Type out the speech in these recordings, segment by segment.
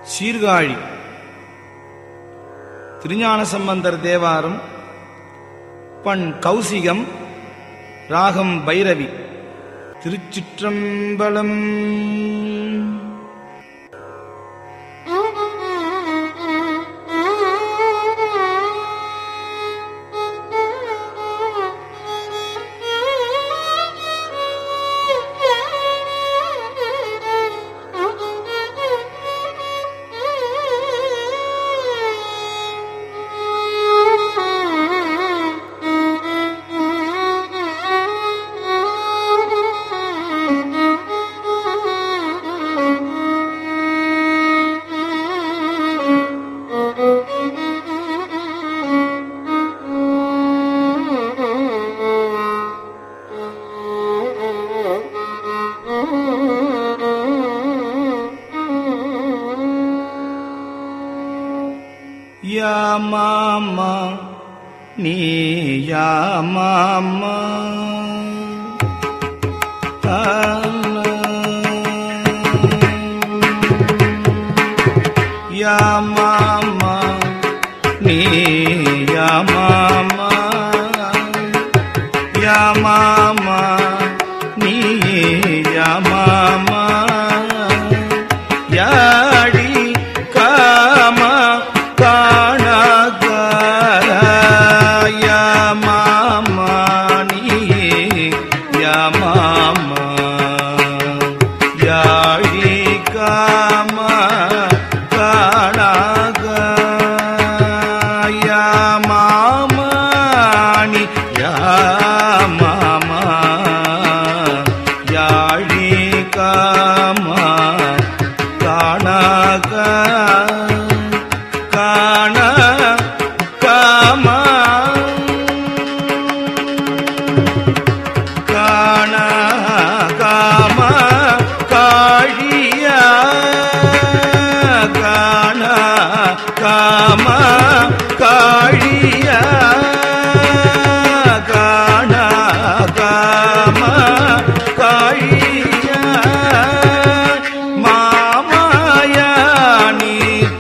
சீர்காழி திருஞான சம்பந்தர் தேவாரம் பண் கௌசிகம் ராகம் பைரவி திருச்சிற்றம்பலம் யா மாமா நீ யா மாமா யா மாமா நீ யா மாமா யா மாமா நீ யா மாமா யாடி காம காணாக யா மாமா நீ யா மாமா யாடி காம காணாக யா மாமா நீ யா மாமா யாழி காமா காணாக காண காமா காண காமா காழியா காண காமா காழியா காண காமா காழியா மாமாயா நீ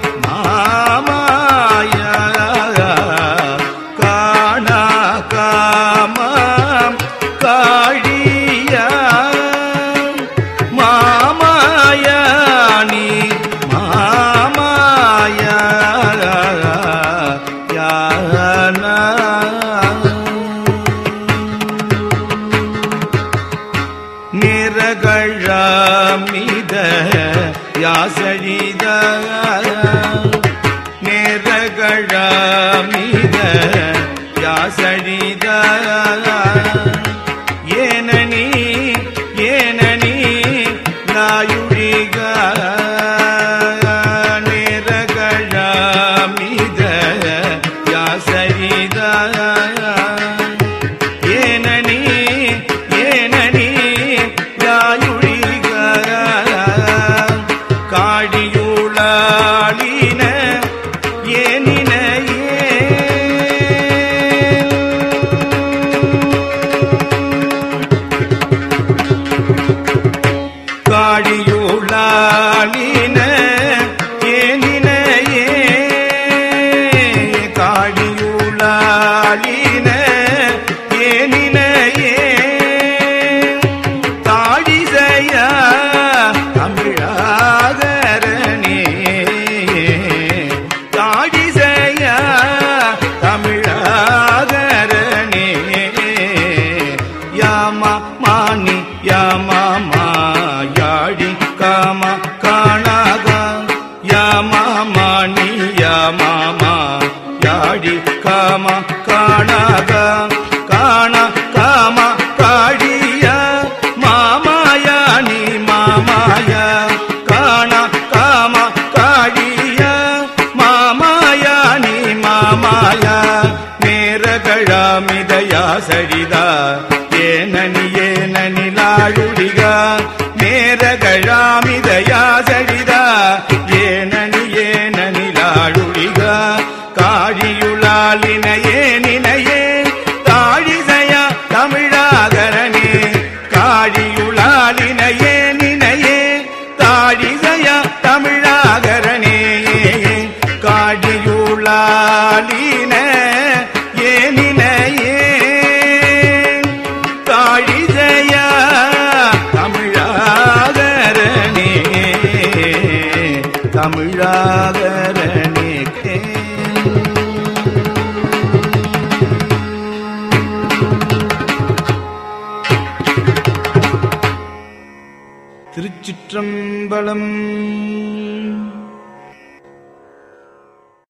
மாமாயா காண காமா காழியா மாமாயா நீ மாமாயா யானா நிறகழமித யாசழித நிறகழமித யாசழித ஏனனி ஏனனி நாயுழிக நிறகழமித யாசழித ஏனனி ஏனனி யாயுழிக காடியுளாளின ஏனினையே காடியுளாளின ஏனினையே காடியுளாளின ஏனினையே தாழிசைய தமிழாகரணே தாழிசைய தமிழாகரணே யாமா மாணி யாமா மாயாடி காம காணாக யாமா மாணி யாமா மாயாடி காம காணாக காண காம காழிய மாமாயா நீ மாமாயா காண காம காழிய மாமாயா நீ மாமாயா நேரகழாமிதயா சரிதா ஏனனி ஏனனிலாழுடிக நேரகழாமிதயா சரிதா ஏனனி ஏனனிலாழுடிக காழியுளாலின ஏனினையே தாழிசையா தமிழாகரணே காழியுளாலின ஏனினையே தாழிசையா தமிழாகரணே தமிழாகரணே திருச்சிற்றம்பலம்